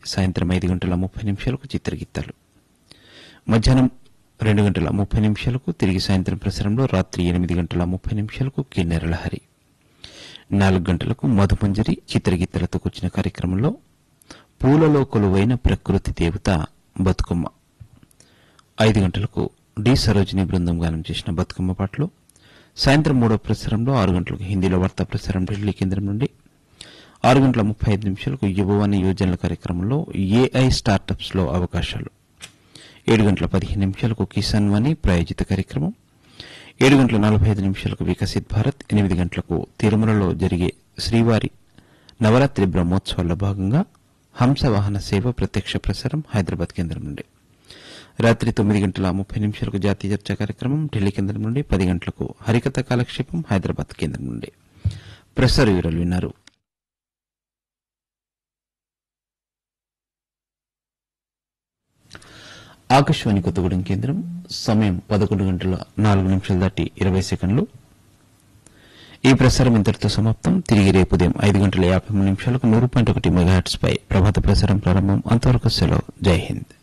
సాయంత్రం ఐదు గంటల ముప్పై నిమిషాలకు చిత్రగీతాలు మధ్యాహ్నం రెండు గంటల ముప్పై నిమిషాలకు తిరిగి సాయంత్రం ప్రసారంలో రాత్రి ఎనిమిది గంటల ముప్పై నిమిషాలకు కిన్నెర లహరి నాలుగు గంటలకు మధుమంజరి చిత్రగీతాలతో కూర్చిన కార్యక్రమంలో పూలలో కొలువైన ప్రకృతి దేవత బతుకమ్మ ఐదు గంటలకు డి సరోజిని బృందం గానం చేసిన బతుకమ్మ పాటలు సాయంత్రం మూడో ప్రసారంలో ఆరు గంటలకు హిందీలో వార్తా ప్రసారం ఢిల్లీ కేంద్రం నుండి ఆరు గంటల ముప్పై ఐదు నిమిషాలకు యువవాణి యోజనల కార్యక్రమంలో ఏఐ స్టార్టప్స్ లో అవకాశాలు ఏడు గంటల పదిహేను నిమిషాలకు కిసాన్ వాణి ప్రాయోజిత కార్యక్రమం ఏడు గంటల నలభై ఐదు నిమిషాలకు వికసిత్ భారత్ ఎనిమిది గంటలకు తిరుమలలో జరిగే శ్రీవారి నవరాత్రి బ్రహ్మోత్సవాల్లో భాగంగా హంస వాహన సేవ ప్రత్యక్ష ప్రసారం హైదరాబాద్ కేంద్రం నుండి రాత్రి తొమ్మిది గంటల ముప్పై నిమిషాలకు జాతీయ చర్చా కార్యక్రమం ఢిల్లీ కేంద్రం నుండి పది గంటలకు హరికథ కాలక్షేపం హైదరాబాద్ కేంద్రం నుండి ప్రసార వివరాలు విన్నారు ఆకాశవాణి కొత్తగూడెం కేంద్రం సమయం పదకొండు గంటల నాలుగు నిమిషాలు దాటి ఇరవై సెకండ్లు ఈ ప్రసారం ఇంతటితో సమాప్తం తిరిగి రేపు ఉదయం ఐదు గంటల యాభై మూడు నిమిషాలకు నూరు పాయింట్ ఒకటి మెగాహెట్స్ పై ప్రభాత ప్రసారం ప్రారంభం అంతవరకు సెలవు జై హింద్